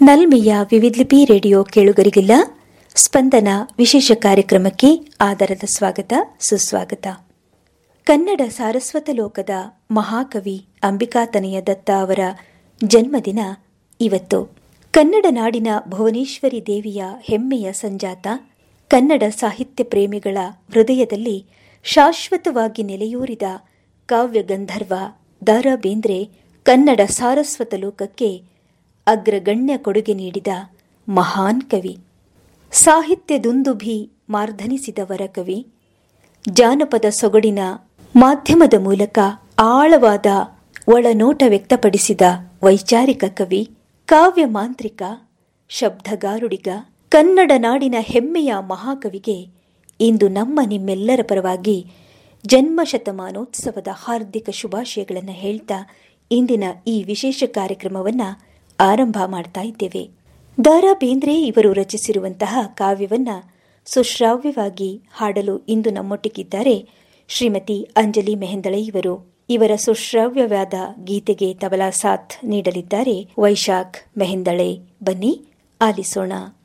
ನಲ್ಮೆಯ ವಿವಿಧ ರೇಡಿಯೋ ಕೇಳುಗರಿಗಿಲ್ಲ ಸ್ಪಂದನ ವಿಶೇಷ ಕಾರ್ಯಕ್ರಮಕ್ಕೆ ಆದರದ ಸ್ವಾಗತ ಸುಸ್ವಾಗತ ಕನ್ನಡ ಸಾರಸ್ವತ ಲೋಕದ ಮಹಾಕವಿ ಅಂಬಿಕಾತನಯ ದತ್ತ ಅವರ ಜನ್ಮದಿನ ಇವತ್ತು ಕನ್ನಡ ನಾಡಿನ ಭುವನೇಶ್ವರಿ ದೇವಿಯ ಹೆಮ್ಮೆಯ ಸಂಜಾತ ಕನ್ನಡ ಸಾಹಿತ್ಯ ಪ್ರೇಮಿಗಳ ಹೃದಯದಲ್ಲಿ ಶಾಶ್ವತವಾಗಿ ನೆಲೆಯೂರಿದ ಕಾವ್ಯ ಗಂಧರ್ವ ದಾರ ಬೇಂದ್ರೆ ಕನ್ನಡ ಸಾರಸ್ವತ ಲೋಕಕ್ಕೆ ಅಗ್ರಗಣ್ಯ ಕೊಡುಗೆ ನೀಡಿದ ಮಹಾನ್ ಕವಿ ಸಾಹಿತ್ಯದುಂದುಭಿ ಮಾರ್ಧನಿಸಿದವರ ಕವಿ ಜಾನಪದ ಸೊಗಡಿನ ಮಾಧ್ಯಮದ ಮೂಲಕ ಆಳವಾದ ಒಳನೋಟ ವ್ಯಕ್ತಪಡಿಸಿದ ವೈಚಾರಿಕ ಕವಿ ಕಾವ್ಯ ಮಾಂತ್ರಿಕ ಶಬ್ದಗಾರುಡಿಗ ಕನ್ನಡ ನಾಡಿನ ಹೆಮ್ಮೆಯ ಮಹಾಕವಿಗೆ ಇಂದು ನಮ್ಮ ನಿಮ್ಮೆಲ್ಲರ ಪರವಾಗಿ ಜನ್ಮ ಶತಮಾನೋತ್ಸವದ ಹಾರ್ದಿಕ ಶುಭಾಶಯಗಳನ್ನು ಹೇಳ್ತಾ ಇಂದಿನ ಈ ವಿಶೇಷ ಕಾರ್ಯಕ್ರಮವನ್ನ ಆರಂಭ ಮಾಡ್ತಾ ಇದ್ದೇವೆ ದಾರಾ ಬೇಂದ್ರೆ ಇವರು ರಚಿಸಿರುವಂತಹ ಕಾವ್ಯವನ್ನ ಸುಶ್ರಾವ್ಯವಾಗಿ ಹಾಡಲು ಇಂದು ನಮ್ಮೊಟ್ಟಿಗಿದ್ದಾರೆ ಶ್ರೀಮತಿ ಅಂಜಲಿ ಮೆಹಂದಳೆ ಇವರು ಇವರ ಸುಶ್ರಾವ್ಯವಾದ ಗೀತೆಗೆ ತಬಲಾ ಸಾಥ್ ನೀಡಲಿದ್ದಾರೆ ವೈಶಾಖ್ ಮೆಹಂದಳೆ ಬನ್ನಿ ಆಲಿಸೋಣ